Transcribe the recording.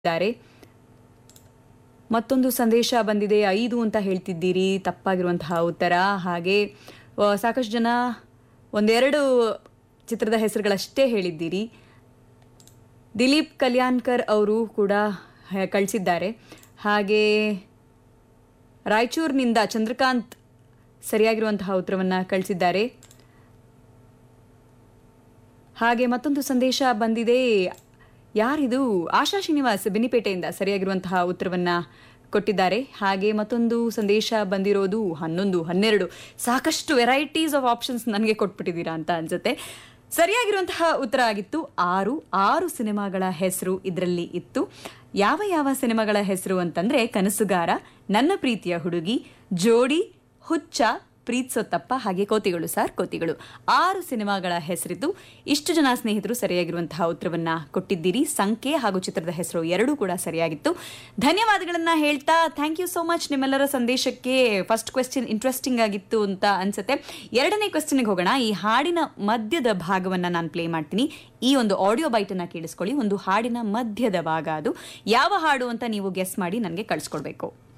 ಇದ್ದಾರೆ ಮತ್ತೊಂದು ಸಂದೇಶ ಬಂದಿದೆ ಐದು ಅಂತ ಹೇಳ್ತಿದ್ದೀರಿ ತಪ್ಪಾಗಿರುವಂತಹ ಉತ್ತರ ಹಾಗೆ ಆ, ಸಾಕಷ್ಟು ಜನ ಒಂದೆರಡು ಚಿತ್ರದ ಹೆಸರುಗಳಷ್ಟೇ ಹೇಳಿದ್ದೀರಿ ದಿಲೀಪ್ ಕಲ್ಯಾಣ್ಕರ್ ಅವರು ಕೂಡ ಹ- ಕಳಿಸಿದ್ದಾರೆ ಹಾಗೆ ರಾಯಚೂರಿನಿಂದ ಚಂದ್ರಕಾಂತ್ ಸರಿಯಾಗಿರುವಂತಹ ಉತ್ತರವನ್ನು ಕಳಿಸಿದ್ದಾರೆ ಹಾಗೆ ಮತ್ತೊಂದು ಸಂದೇಶ ಬಂದಿದೆ ಯಾರಿದು ಆಶಾ ಶ್ರೀನಿವಾಸ್ ಬೆನ್ನಿಪೇಟೆಯಿಂದ ಸರಿಯಾಗಿರುವಂತಹ ಉತ್ತರವನ್ನ ಕೊಟ್ಟಿದ್ದಾರೆ ಹಾಗೆ ಮತ್ತೊಂದು ಸಂದೇಶ ಬಂದಿರೋದು ಹನ್ನೊಂದು ಹನ್ನೆರಡು ಸಾಕಷ್ಟು ವೆರೈಟೀಸ್ ಆಫ್ ಆಪ್ಷನ್ಸ್ ನನಗೆ ಕೊಟ್ಬಿಟ್ಟಿದ್ದೀರಾ ಅಂತ ಅನ್ಸುತ್ತೆ ಸರಿಯಾಗಿರುವಂತಹ ಉತ್ತರ ಆಗಿತ್ತು ಆರು ಆರು ಸಿನಿಮಾಗಳ ಹೆಸರು ಇದರಲ್ಲಿ ಇತ್ತು ಯಾವ ಯಾವ ಸಿನಿಮಾಗಳ ಹೆಸರು ಅಂತಂದ್ರೆ ಕನಸುಗಾರ ನನ್ನ ಪ್ರೀತಿಯ ಹುಡುಗಿ ಜೋಡಿ ಹುಚ್ಚ ಪ್ರೀತ್ಸೊತ್ತಪ್ಪ ಹಾಗೆ ಕೋತಿಗಳು ಸರ್ ಕೋತಿಗಳು ಆರು ಸಿನಿಮಾಗಳ ಹೆಸರಿದ್ದು ಇಷ್ಟು ಜನ ಸ್ನೇಹಿತರು ಸರಿಯಾಗಿರುವಂತಹ ಉತ್ತರವನ್ನ ಕೊಟ್ಟಿದ್ದೀರಿ ಸಂಖ್ಯೆ ಹಾಗೂ ಚಿತ್ರದ ಹೆಸರು ಎರಡೂ ಕೂಡ ಸರಿಯಾಗಿತ್ತು ಧನ್ಯವಾದಗಳನ್ನ ಹೇಳ್ತಾ ಥ್ಯಾಂಕ್ ಯು ಸೋ ಮಚ್ ನಿಮ್ಮೆಲ್ಲರ ಸಂದೇಶಕ್ಕೆ ಫಸ್ಟ್ ಕ್ವೆಶ್ಚನ್ ಇಂಟ್ರೆಸ್ಟಿಂಗ್ ಆಗಿತ್ತು ಅಂತ ಅನ್ಸುತ್ತೆ ಎರಡನೇ ಕ್ವೆಶ್ಚನ್ಗೆ ಹೋಗೋಣ ಈ ಹಾಡಿನ ಮಧ್ಯದ ಭಾಗವನ್ನ ನಾನು ಪ್ಲೇ ಮಾಡ್ತೀನಿ ಈ ಒಂದು ಆಡಿಯೋ ಬೈಟನ್ನ ಕೇಳಿಸ್ಕೊಳ್ಳಿ ಒಂದು ಹಾಡಿನ ಮಧ್ಯದ ಭಾಗ ಅದು ಯಾವ ಹಾಡು ಅಂತ ನೀವು ಗೆಸ್ ಮಾಡಿ ನನಗೆ ಕಳಿಸ್ಕೊಡ್ಬೇಕು